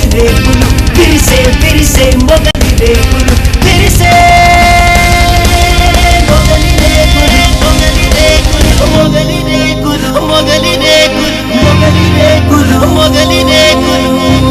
రేకులు విరిసే విరిసే మొగలి రేకులు విరిసే మొగలి రేకులు మొగలి రేకులు మొగలి రేకులు మొగలి రేకులు మొగలి రేకులు మొగలి రేకులు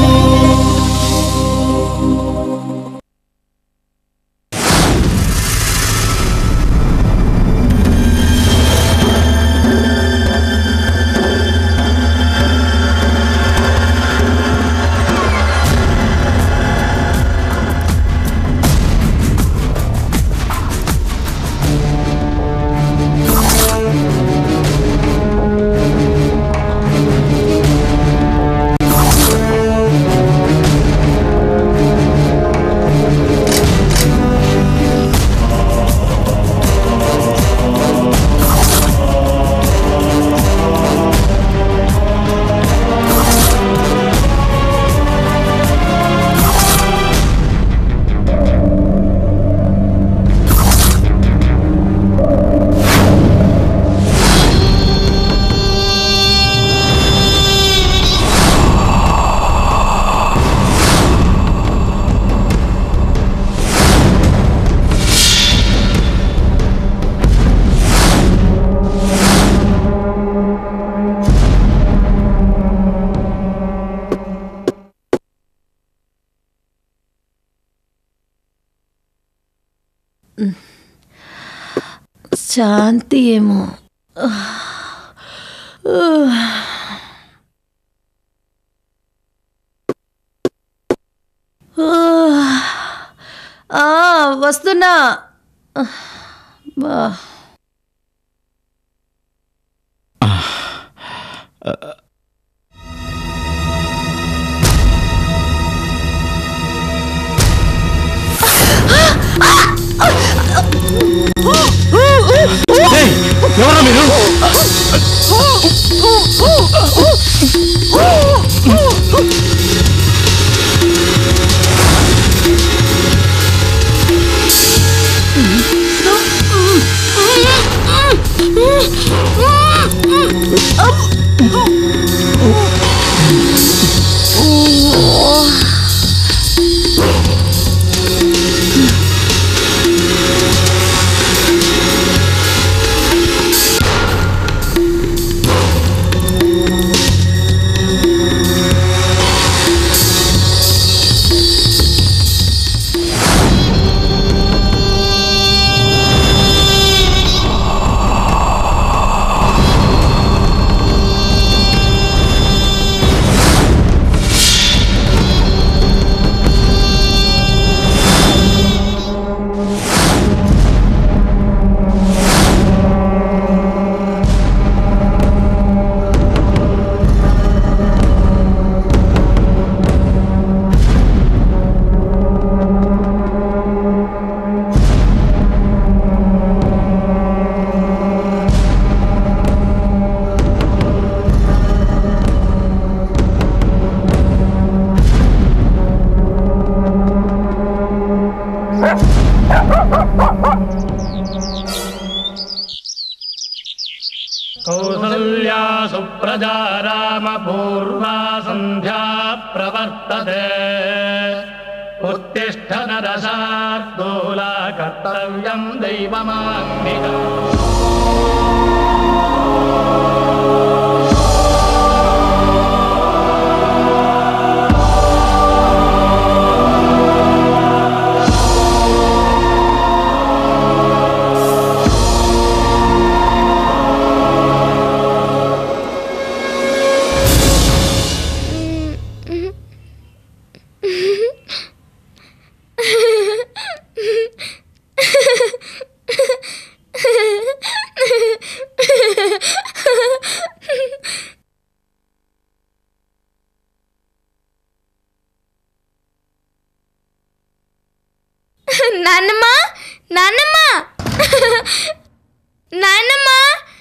శాంతి ఏమో ఆ, వస్తున్నా బా ఎవరా మీరు कौसल्या सुप्रजा रामपूर्वा सन्ध्या प्रवर्तते उत्तिष्ठ नरशार्दूला कर्तव्यम् दैवमाग्निकम् నాన్నమ్మ నాన్నమ్మ నాన్నమ్మ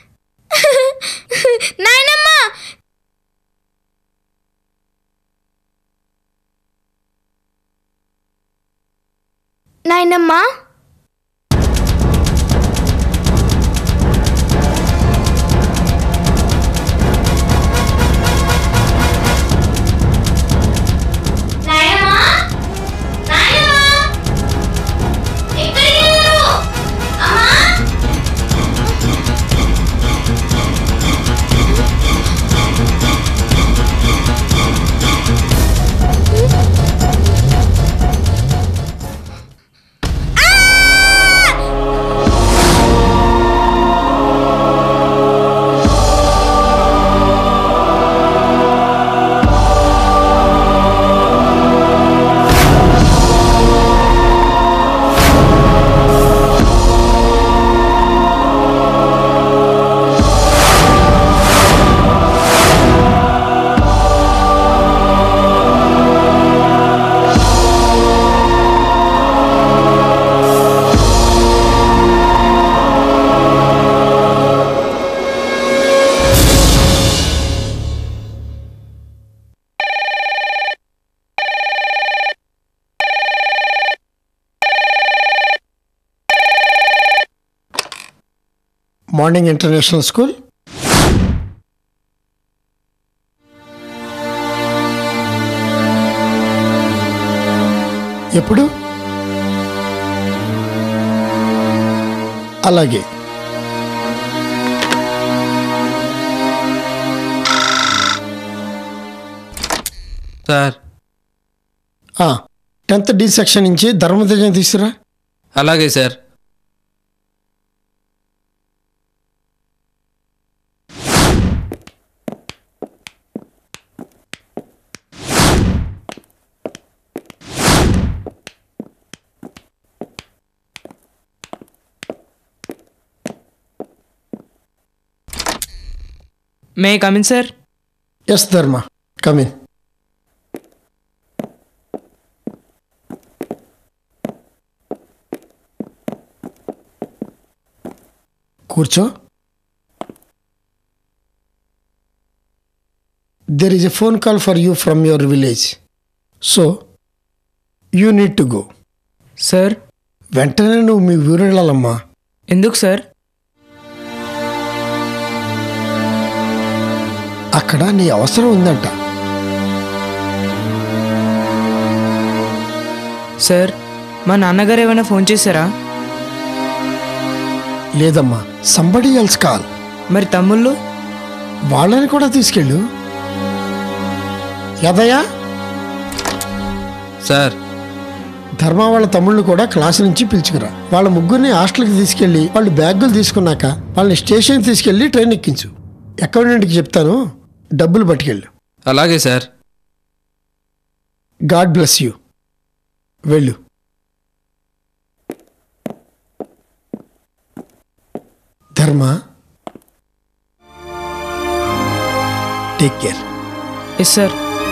నాయనమ్మ నాయనమ్మ మార్నింగ్ ఇంటర్నేషనల్ స్కూల్ ఎప్పుడు అలాగే సార్ టెన్త్ డి సెక్షన్ నుంచి ధర్మతేజం తీసుకురా అలాగే sir may come in sir yes Dharma come in కూర్చో there is a phone call for you from your village so you need to go sir వెంటనే నువ్వు మీ ఊరు వెళ్ళాలమ్మా ఎందుకు సార్ అక్కడ నీ అవసరం ఉందంట సార్ మా నాన్నగారు ఏమైనా ఫోన్ చేశారా లేదమ్మా సంబడి ఎల్స్ కాల్ మరి తమ్ముళ్ళు వాళ్ళని కూడా తీసుకెళ్ళు యదయ్యా సార్ ధర్మ వాళ్ళ తమ్ముళ్ళు కూడా క్లాస్ నుంచి పిలుచుకురా వాళ్ళ ముగ్గురిని హాస్టల్కి తీసుకెళ్ళి వాళ్ళు బ్యాగులు తీసుకున్నాక వాళ్ళని స్టేషన్ తీసుకెళ్ళి ట్రైన్ ఎక్కించు అకౌంటెంట్కి చెప్తాను డబ్బులు పట్టుకెళ్ళు అలాగే సార్ గాడ్ బ్లెస్ యూ వెళ్ళు Dharma take care yes sir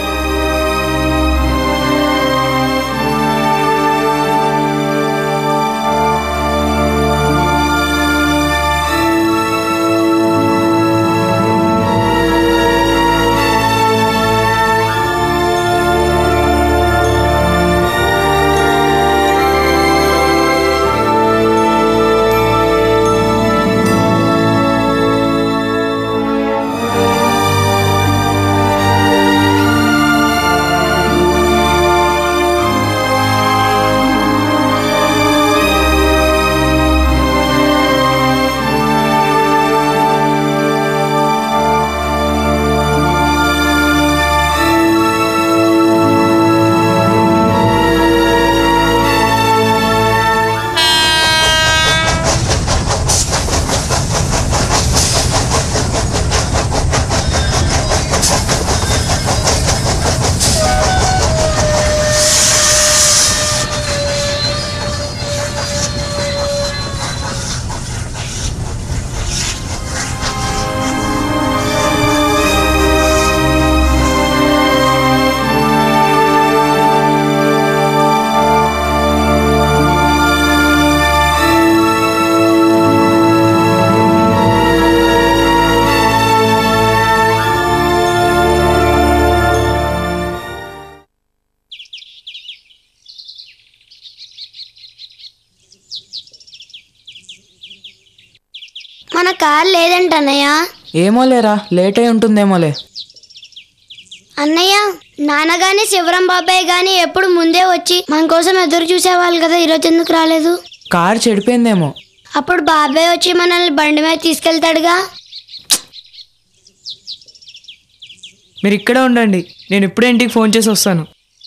మన కార్ లేదంట అన్నయ్య ఏమో లేరా లేట్ అయి ఉంటుందేమోలే అన్నయ్య నాన్న గాని శివరం బాబాయ్ గాని ఎప్పుడు ముందే వచ్చి మన కోసం ఎదురు చూసేవాళ్ళు కదా ఈరోజు ఎందుకు రాలేదు కార్ చెడిపోయిందేమో అప్పుడు బాబాయ్ వచ్చి మనల్ని బండి మీద తీసుకెళ్తాడుగా మీరు ఇక్కడే ఉండండి నేను ఇప్పుడే ఇంటికి ఫోన్ చేసి వస్తాను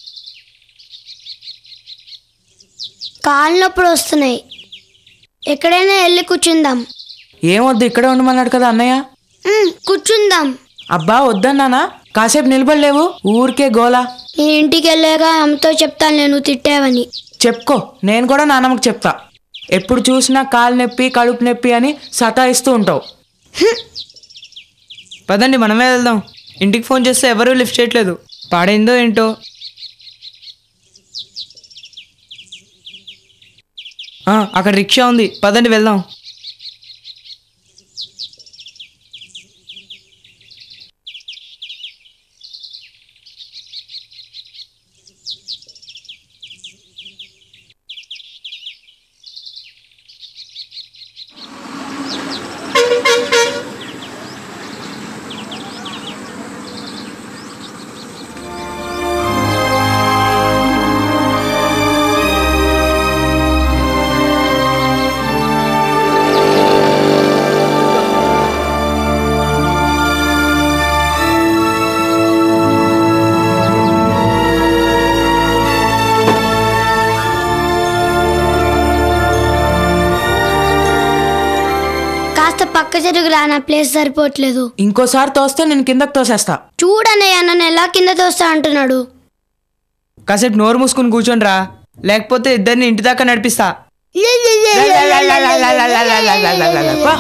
కాళ్ళు నొప్పులు వస్తున్నాయి ఎక్కడైనా వెళ్ళి కూర్చుందాం ఏమొద్దు ఇక్కడే ఉండమన్నాడు కదా అన్నయ్య ఉమ్, కూర్చుందాం అబ్బా వద్దన్నానా కాసేపు నిలబడలేవు ఊరికే గోలా నేను ఇంటికి వెళ్ళాక అమ్మతో చెప్తాను నేను తిట్టావని చెప్పుకో నేను కూడా నాన్నమ్మకి చెప్తా ఎప్పుడు చూసినా కాలు నొప్పి కడుపు నొప్పి అని సతాయిస్తూ ఉంటావు పదండి మనమే వెళ్దాం ఇంటికి ఫోన్ చేస్తే ఎవరూ లిఫ్ట్ చేయట్లేదు పాడైందో ఏంటో ఆ, అక్కడ రిక్షా ఉంది పదండి వెళ్దాం ఎందుకురా నా ప్లేస్ సరిపోవట్లేదు ఇంకోసారి తోస్తే నేను కిందకు తోసేస్తా చూడన్నయ్య నన్ను ఎలా కింద తోస్తా అంటున్నాడు కాసేపు నోరు మూసుకుని కూర్చోండి రా లేకపోతే ఇద్దరిని ఇంటి దాకా నడిపిస్తా పా.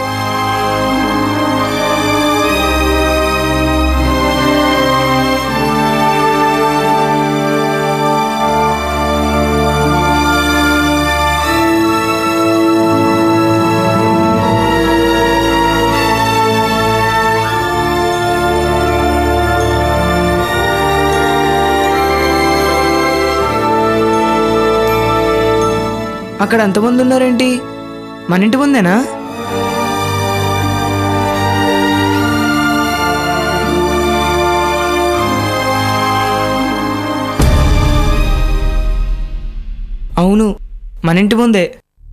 అక్కడ ఎంతమంది ఉన్నారేంటి మన ఇంటి ముందేనా అవును మన ఇంటి ముందే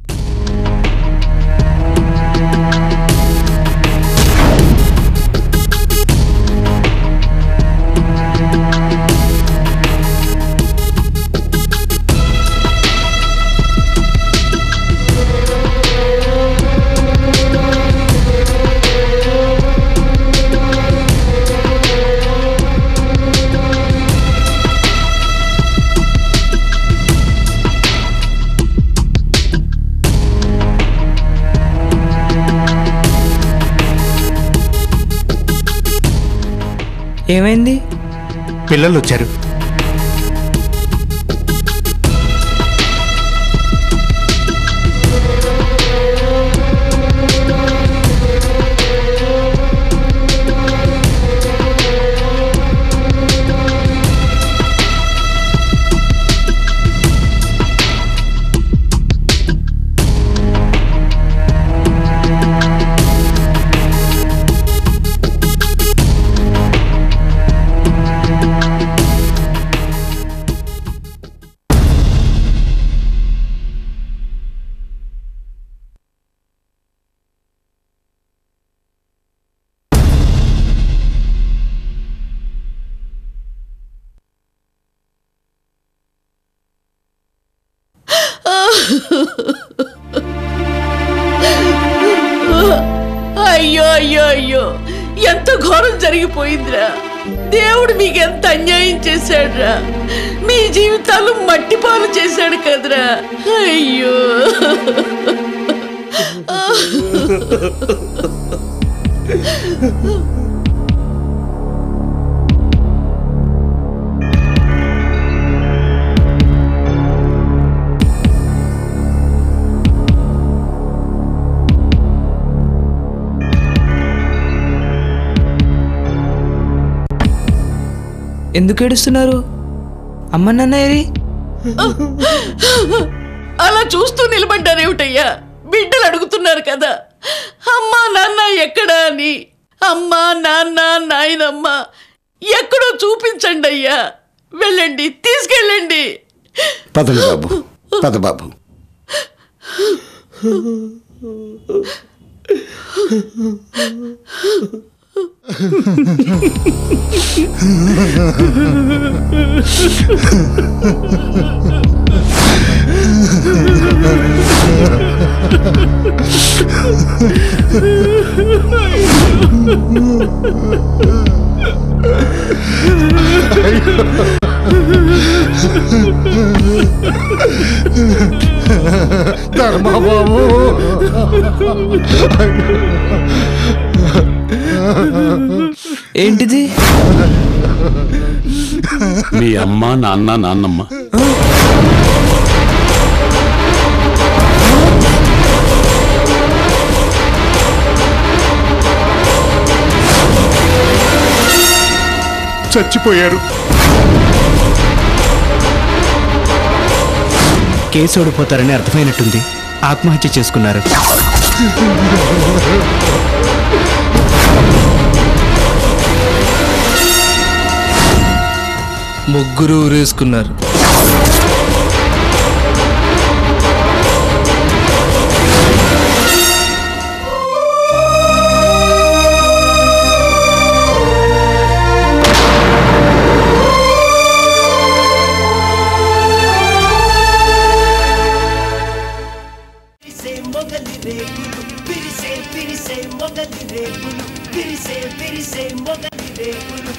ఏమైంది పిల్లలు వచ్చారు అయ్యో అయ్యో అయ్యో ఎంత ఘోరం జరిగిపోయిందిరా దేవుడు మీకు ఎంత అన్యాయం చేశాడురా మీ జీవితాలు మట్టిపాలు చేశాడు కదరా అయ్యో ఎందుకు ఏడుస్తున్నారు అమ్మ నాన్న ఏరి అలా చూస్తూ నిలబడ్డారేమిటయ్యా బిడ్డలు అడుగుతున్నారు కదా అమ్మా నాన్న ఎక్కడా అని అమ్మా నాన్న నాయనమ్మ ఎక్కడో చూపించండి అయ్యా వెళ్ళండి తీసుకెళ్ళండి పదండి బాబు పద బాబు ధర్మ బాబు ఏంటిది మీ అమ్మ నాన్న నాన్నమ్మ చచ్చిపోయారు కేసు ఓడిపోతారని అర్థమైనట్టుంది ఆత్మహత్య చేసుకున్నారు ముగ్గురు ఊరేసుకున్నారు పిరిసే మొగలి రేకులు పిరిసే పిరిసే మొగలి విరిసే విరిసే మొగలి రేకులు